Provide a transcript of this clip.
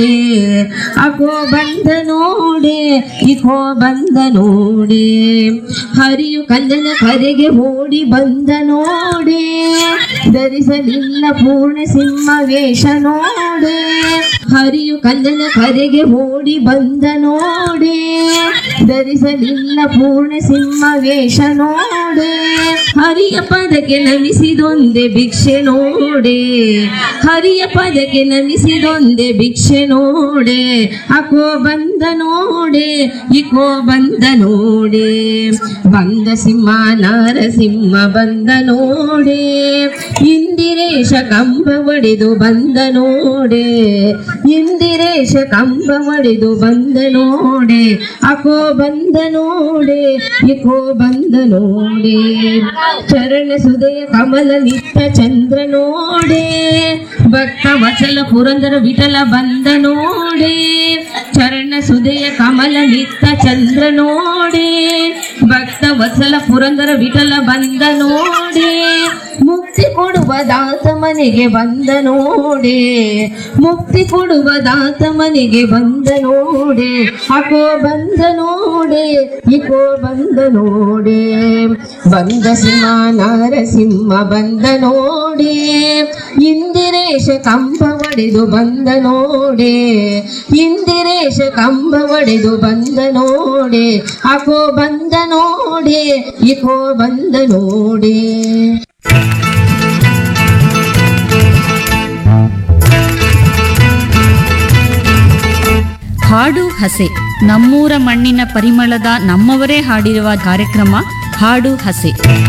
ಅಕೋ ಬಂದ ನೋಡೆ ಇಕೋ ಬಂದ ನೋಡೆ ಹರಿಯು ಕಲ್ಲನ ಕರೆಗೆ ಓಡಿ ಬಂದ ನೋಡೆ ಧರಿಸಲಿಲ್ಲ ಪೂರ್ಣ ಸಿಂಹ ವೇಷ ನೋಡೆ ಹರಿಯು ಕಲ್ಲನ ಕರೆಗೆ ಓಡಿ ಬಂದ ನೋಡೆ ಧರಿಸಲಿಲ್ಲ ಪೂರ್ಣ ಸಿಂಹ ವೇಷ ನೋಡೆ ಹರಿಯ ಪದಕ್ಕೆ ನಮಿಸಿದೊಂದೆ ಭಿಕ್ಷೆ ನೋಡೆ ಹರಿಯ ಪದಕ್ಕೆ ನಮಿಸಿದೊಂದೆ ಭಿಕ್ಷೆ ನೋಡೆ ಅಕೋ ಬಂದ ನೋಡೆ ಇಕೋ ಬಂದ ನೋಡೆ ಬಂದ ಸಿಂಹ ನಾರಸಿಂಹ ಬಂದ ನೋಡೆ ಇಂದಿರೇಶ ಕಂಬ ಒಡೆದು ಬಂದ ನೋಡೆ ಇಂದಿರೇಶ ಕಂಬ ಒಡೆದು ಬಂದ ನೋಡೆ ಅಕೋ ಬಂದ ನೋಡೆ ಇಕೋ ಬಂದ ನೋಡೆ ಚರಣ ಸುದಯ ಕಮಲ ನಿತ್ಯ ಚಂದ್ರ ನೋಡೆ ಭಕ್ತ ವಚಲ ಪುರಂದರ ವಿಠಲ ಬಂದ ನೋಡೆ ಚರಣ ಸುದಯ ಕಮಲ ನಿತ್ಯ ಚಂದ್ರ ನೋಡೆ ಭಕ್ತ ವತ್ಸಲ ಪುರಂದರ ವಿಠಲ ಬಂದ ನೋಡೆ ಮುಕ್ತಿ ಕೊಡುವ ದಾತ ಮನೆಗೆ ಬಂದ ನೋಡೆ ಮುಕ್ತಿ ಕೊಡುವ ದಾತ ಮನೆಗೆ ಬಂದ ನೋಡೆ ಅಕೋ ಬಂದ ನೋಡೆ ಇಕೋ ಬಂದ ನೋಡೆ ಬಂದ ಸಿಂಹ ನಾರಸಿಂಹ ಬಂದ ನೋಡೆ ಇಂದಿರೇಶ ಕಂಬ ಒಡೆದು ಬಂದ ನೋಡೆ ಇಂದಿರೇಶ ಕಂಬ ಒಡೆದು ಬಂದ ನೋಡೆ ಅಕೋ ಬಂದ ನೋಡೆ ಇಕೋ ಬಂದ ನೋಡೆ ಹಾಡು ಹಸೆ ನಮ್ಮೂರ ಮಣ್ಣಿನ ಪರಿಮಳದ ನಮ್ಮವರೇ ಹಾಡಿರುವ ಕಾರ್ಯಕ್ರಮ ಹಾಡು ಹಸೆ